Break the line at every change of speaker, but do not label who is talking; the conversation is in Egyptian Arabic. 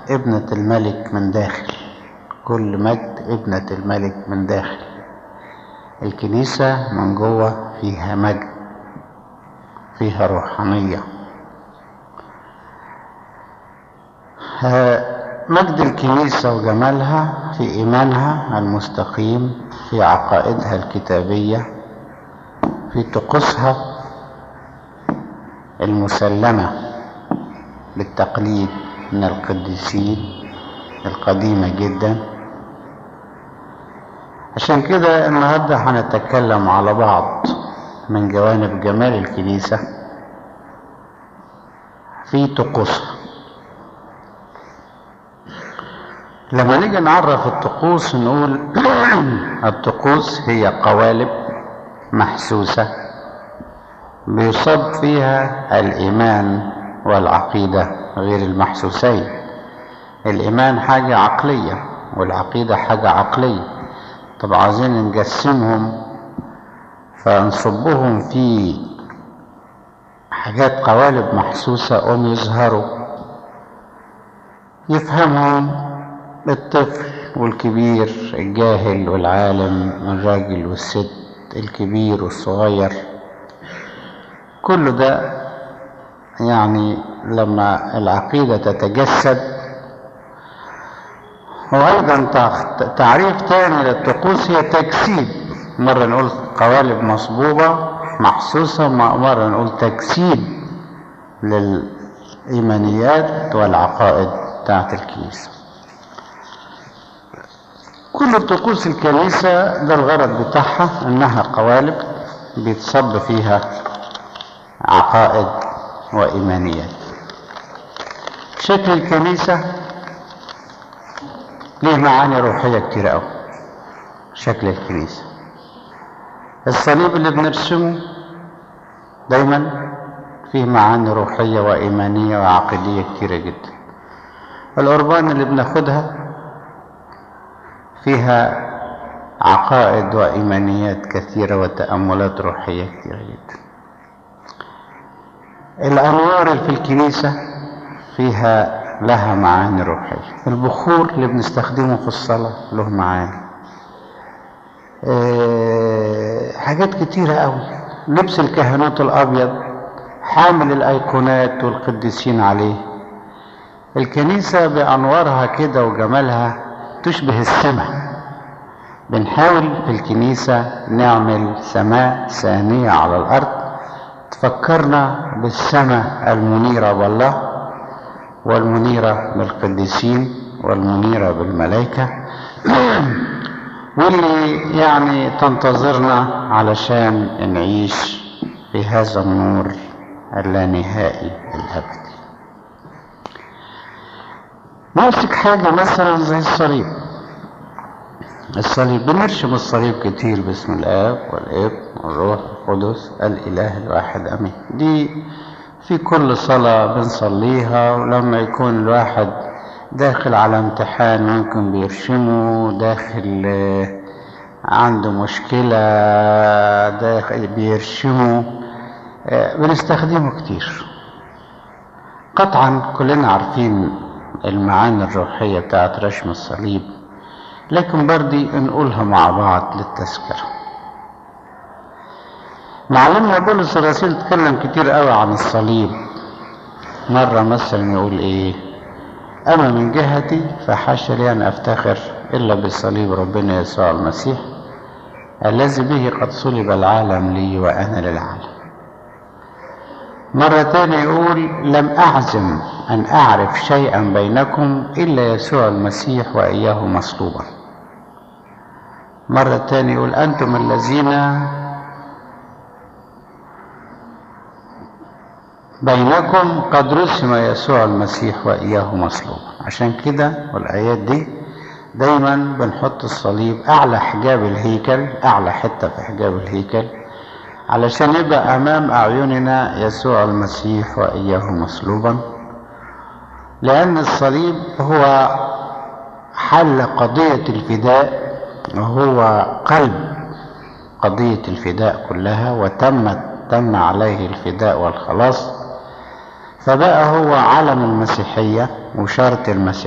ابنة الملك من داخل كل مجد ابنة الملك من داخل الكنيسة من جوه فيها مجد فيها روحانية مجد الكنيسة وجمالها في إيمانها المستقيم في عقائدها الكتابية في طقوسها المسلمة بالتقليد من القديسين القديمة جدا عشان كده النهاردة هنتكلم على بعض من جوانب جمال الكنيسة في طقوسها لما نيجي نعرف الطقوس نقول الطقوس هي قوالب محسوسة بيصب فيها الإيمان والعقيدة غير المحسوسين الإيمان حاجة عقلية والعقيدة حاجة عقلية طب عايزين نقسمهم فنصبهم في حاجات قوالب محسوسة قوم يظهروا يفهمهم الطفل والكبير الجاهل والعالم الراجل والست الكبير والصغير كل ده يعني لما العقيدة تتجسد وأيضا تعريف تاني للطقوس هي تجسيد مرة نقول قوالب مصبوبة محسوسة مرة نقول تجسيد للإيمانيات والعقائد بتاعت الكنيسة كل طقوس الكنيسة ده الغرض بتاعها انها قوالب بيتصب فيها عقائد وإيمانيات شكل الكنيسة ليه معاني روحية كتير أوي شكل الكنيسة الصليب اللي بنرسمه دايما فيه معاني روحية وإيمانية وعقيدية كتيرة جدا القربان اللي بناخدها فيها عقائد وإيمانيات كثيرة وتأملات روحية كثيرة جدا الأنوار اللي في الكنيسة فيها لها معاني روحية البخور اللي بنستخدمه في الصلاة له معاني أه حاجات كتيرة أوي لبس الكهنوت الأبيض حامل الأيقونات والقديسين عليه الكنيسة بأنوارها كده وجمالها تشبه السماء بنحاول في الكنيسة نعمل سماء ثانية على الأرض تفكرنا بالسماء المنيرة بالله والمنيرة بالقديسين والمنيرة بالملائكة واللي يعني تنتظرنا علشان نعيش في هذا النور اللانهائي الأبدي ماسك حاجة مثلا زي الصليب الصليب بنرشم الصليب كتير باسم الآب والابن والروح القدس الإله الواحد أمين دي في كل صلاة بنصليها ولما يكون الواحد داخل على امتحان ممكن بيرشمه داخل عنده مشكلة داخل بيرشمه بنستخدمه كتير قطعا كلنا عارفين المعاني الروحية بتاعت رشم الصليب لكن بردي نقولها مع بعض للتذكرة معلمنا بولس الرسول اتكلم كتير قوي عن الصليب مرة مثلا يقول ايه اما من جهتي فحاشا لي ان افتخر الا بصليب ربنا يسوع المسيح الذي به قد صلب العالم لي وانا للعالم مرة تانية يقول لم أعزم أن أعرف شيئا بينكم إلا يسوع المسيح وإياه مصلوبا مرة تانية يقول أنتم الذين بينكم قد رسم يسوع المسيح وإياه مصلوبا عشان كده والآيات دي دايما بنحط الصليب أعلى حجاب الهيكل أعلى حتة في حجاب الهيكل علشان يبقى أمام أعيننا يسوع المسيح وإياه مصلوبا لأن الصليب هو حل قضية الفداء وهو قلب قضية الفداء كلها وتمت تم عليه الفداء والخلاص فبقى هو علم المسيحية وشرط المسيحية